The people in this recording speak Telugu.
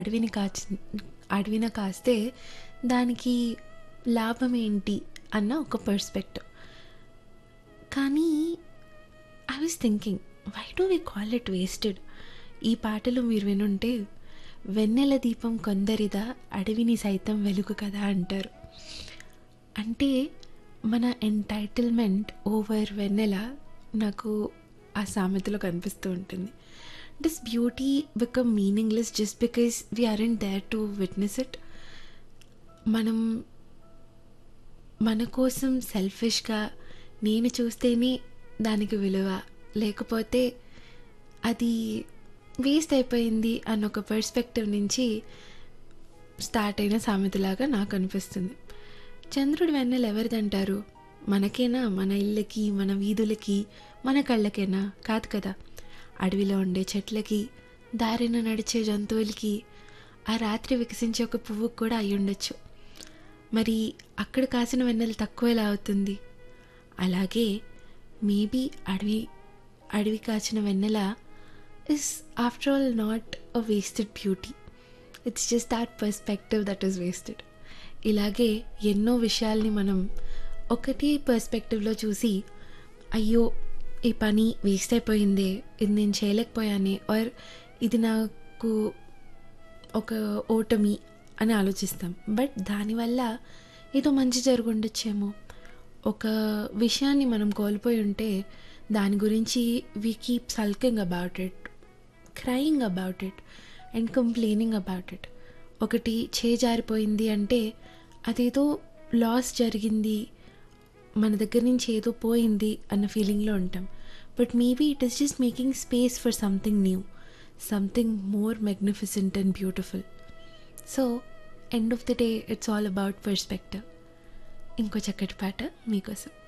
అడవిని కాచి అడవిన కాస్తే దానికి లాభం ఏంటి అన్న ఒక పర్స్పెక్టివ్ కానీ I was thinking why do we call it wasted ఈ పాటలు మీరు వినుంటే వెన్నెల దీపం కొందరిదా అడవిని సైతం వెలుగు కదా అంటారు అంటే మన ఎంటైటిల్మెంట్ ఓవర్ వెన్నెల నాకు ఆ సామెతలో కనిపిస్తూ ఉంటుంది this beauty become meaningless just because we are in there to witness it మనం మన కోసం సెల్ఫిష్గా నేను చూస్తేనే దానికి విలువ లేకపోతే అది వేస్ట్ అయిపోయింది అన్న ఒక పర్స్పెక్టివ్ నుంచి స్టార్ట్ అయిన సామెతలాగా నాకు అనిపిస్తుంది చంద్రుడి వెన్నెల ఎవరిదంటారు మనకేనా మన ఇళ్ళకి మన వీధులకి మన కళ్ళకేనా కాదు కదా అడవిలో ఉండే చెట్లకి దారిన నడిచే జంతువులకి ఆ రాత్రి వికసించే ఒక పువ్వుకు కూడా అయి ఉండొచ్చు మరి అక్కడ కాసిన వెన్నెల తక్కువ ఎలా అవుతుంది అలాగే మేబీ అడవి అడవి కాచిన వెన్నెల is after all not a wasted beauty it's just that perspective that is wasted ఇలాగే ఎన్నో విషయాల్ని మనం ఒకటి పర్స్పెక్టివ్లో చూసి అయ్యో ఈ పని వేస్ట్ అయిపోయిందే ఇది నేను చేయలేకపోయానే ఆర్ ఇది నాకు ఒక ఓటమి అని ఆలోచిస్తాం బట్ దానివల్ల ఏదో మంచి జరుగుండొచ్చేమో ఒక విషయాన్ని మనం కోల్పోయి ఉంటే దాని గురించి we keep sulking about it crying about it and complaining about it ఒకటి చేజారిపోయింది అంటే అదేదో లాస్ జరిగింది మన దగ్గర నుంచి ఏదో పోయింది అన్న ఫీలింగ్లో ఉంటాం but maybe it is just making space for something new something more magnificent and beautiful so end of the day it's all about perspective ఇంకో చక్కటి పాట మీకోసం